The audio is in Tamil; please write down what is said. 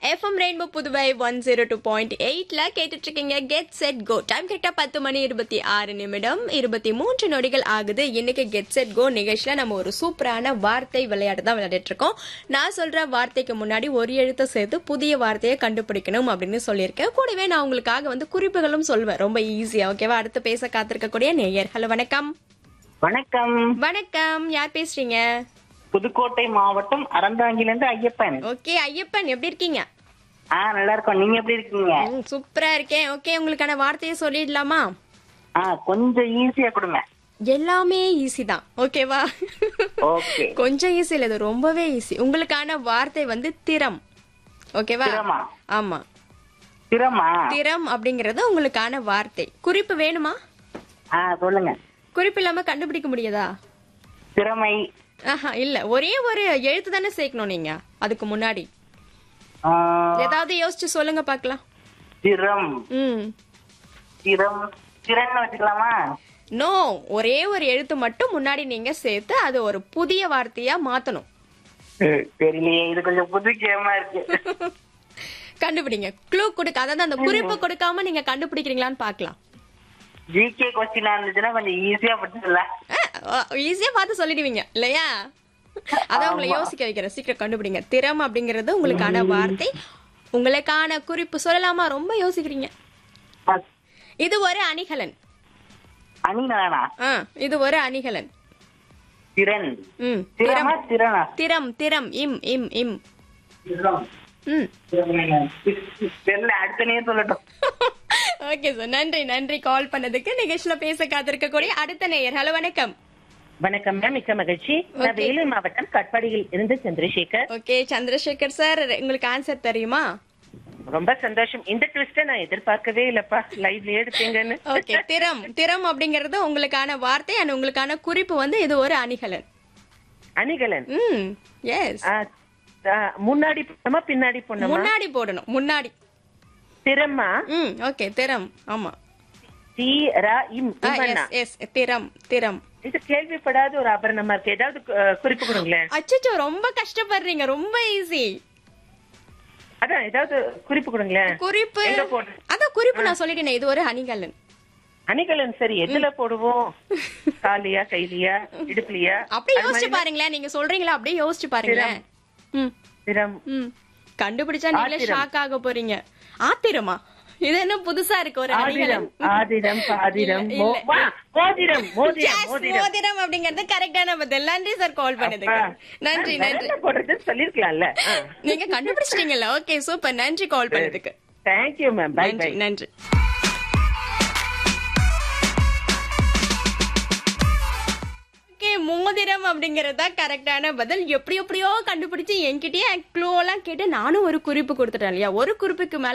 FM rainbow Puduvai one zero two point எயிட்ல கேட்டுட்டு இருக்கீங்க கெட் செட் கோ டைம் கரெக்டா பத்து மணி இருபத்தி ஆறு நிமிடம் இருபத்தி மூன்று நொடிகள் ஆகுது இன்னைக்கு கெட் செட் கோ நிகழ்ச்சியில நம்ம ஒரு சூப்பரான வார்த்தை விளையாட்டு தான் விளையாடிட்டு இருக்கோம் நான் சொல்ற வார்த்தைக்கு முன்னாடி ஒரு எழுத்தை சேர்த்து புதிய வார்த்தையை கண்டுபிடிக்கணும் அப்படின்னு சொல்லியிருக்கேன் கூடவே நான் உங்களுக்காக வந்து குறிப்புகளும் சொல்வேன் ரொம்ப ஈஸியா ஓகேவா அடுத்து பேச காத்திருக்கக்கூடிய நேயர் ஹலோ வணக்கம் வணக்கம் வணக்கம் யார் பேசுறீங்க புதுக்கோட்டை மாவட்டம் அறந்தாங்கிலிருந்து ஐயப்பன் ஓகே ஐயப்பன் எப்படி இருக்கீங்க ஆ நல்லா இருக்கோம் நீங்க எப்படி இருக்கீங்க ம், சூப்பரா இருக்கேன் ஓகே உங்களுக்கான வார்த்தையை சொல்லிடலாமா ஆ கொஞ்சம் ஈஸியா கொடுங்க எல்லாமே ஈஸி தான் ஓகேவா ஓகே கொஞ்சம் ஈஸி இல்ல இது ரொம்பவே ஈஸி உங்களுக்கான வார்த்தை வந்து திறம் ஓகேவா திறமா ஆமா திறமா திறம் அப்படிங்கறது உங்களுக்கான வார்த்தை குறிப்பு வேணுமா ஆ சொல்லுங்க குறிப்பு இல்லாம கண்டுபிடிக்க முடியாதா திறமை ஆஹா இல்ல ஒரே ஒரு எழுத்து தானே சேர்க்கணும் நீங்க அதுக்கு முன்னாடி ஆ, ஏதாவது யோசிச்சு சொல்லுங்க பார்க்கலாம் திறம் ம் திறம் திறன் வச்சுக்கலாமா நோ ஒரே ஒரு எழுத்து மட்டும் முன்னாடி நீங்க சேர்த்து அது ஒரு புதிய வார்த்தையா மாத்தணும் தெரியலையே இது கொஞ்சம் புது கேமா இருக்கு கண்டுபிடிங்க க்ளூ கொடுக்க அதாவது அந்த குறிப்பு கொடுக்காம நீங்க கண்டுபிடிக்கிறீங்களான்னு பார்க்கலாம் ஜிகே கொஸ்டினா இருந்துச்சுன்னா கொஞ்சம் ஈஸியா படிச்சிடலாம் ஈஸியா பார்த்து சொல்லிடுவீங்க இல்லையா அதான் உங்களை யோசிக்க வைக்கிறேன் சீக்கிரம் கண்டுபிடிங்க திறம் அப்படிங்கிறது உங்களுக்கான வார்த்தை உங்களுக்கான குறிப்பு சொல்லலாமா ரொம்ப யோசிக்கிறீங்க இது ஒரு அணிகலன் அணினானா ஆ இது ஒரு அணிகலன் திறன் ம் திறமா திறனா திறம் திறம் இம் இம் இம் திறம் ம் தெரியல அடுத்த நேரம் சொல்லட்டும் ஓகே சார் நன்றி நன்றி கால் பண்ணதுக்கு நிகழ்ச்சியில பேச காத்திருக்கக்கூடிய அடுத்த நேயர் ஹலோ வணக்கம் வணக்கம் மேம் மிக்க மகிழ்ச்சி நான் வேலூர் மாவட்டம் கட்பாடியில் இருந்து சந்திரசேகர் ஓகே சந்திரசேகர் சார் உங்களுக்கு ஆன்சர் தெரியுமா ரொம்ப சந்தோஷம் இந்த ட்விஸ்ட நான் எதிர்பார்க்கவே இல்லப்பா லைவ்ல எடுத்தீங்கன்னு ஓகே திறம் திறம் அப்படிங்கறது உங்களுக்கான வார்த்தை அண்ட் உங்களுக்கான குறிப்பு வந்து இது ஒரு அணிகலன் அணிகலன் ம் எஸ் ஆ, ஆ, முன்னாடி பொண்ணமா பின்னாடி பொண்ணமா முன்னாடி போடணும் முன்னாடி திறமா ம் ஓகே திறம் ஆமா தி ரா இம் இம்மன்னா. எஸ் எஸ் திறம் திறம் இது கேள்விப்படாத ஒரு ஆபரணமா இருக்கு ஏதாவது கு- குறிப்பு கொடுங்களேன் அச்சச்சோ ரொம்ப கஷ்டப்படுறீங்க ரொம்ப ஈஸி அதான் ஏதாவது குறிப்பு கொடுங்களேன் குறிப்பு எங்க போடு- அதான் குறிப்பு நான் சொல்லிட்டேனே இது ஒரு அணிகலன் அணிகலன் சரி எதுல போடுவோம் காலியா கைலியா இடுப்புலியா அப்படியே யோசிச்சு பாருங்களேன் நீங்க சொல்றீங்களா அப்படியே யோசிச்சு பாருங்களேன் ம் திறம் ம் கண்டுபிடிச்சா நீங்களே ஷாக் ஆக போறீங்க ஆத்திரமா இது என்ன புதுசா இருக்கு ஒரு ஆதிரம் அணிகலன் ஆதிரம் பாதிரம் இல்ல, மோ- இல்ல. வா, மோதிரம் மோதிரம் Yes, மோதிரம் மோதிரம் அப்படிங்கறது கரெக்டான பதில் நன்றி சார் கால் பண்ணதுக்கு அப்பா, நன்றி நான் நன்றி விரல்ல போடுறதுன்னு சொல்லிருக்கலாம்ல நீங்க கண்டுபிடிச்சிட்டீங்கல்ல ஓகே சூப்பர் நன்றி கால் பண்ணதுக்கு தேங்க்யூ மேம் பை பை நன்றி நன்றி ஓகே மோதிரம் அப்படிங்கறது தான் கரெக்டான பதில் எப்படி எப்படியோ கண்டுபிடிச்சு என்கிட்டயே க்ளூ எல்லாம் கேட்டு நானும் ஒரு குறிப்பு கொடுத்துட்டேன் இல்லையா ஒரு குறிப்புக்கு மேல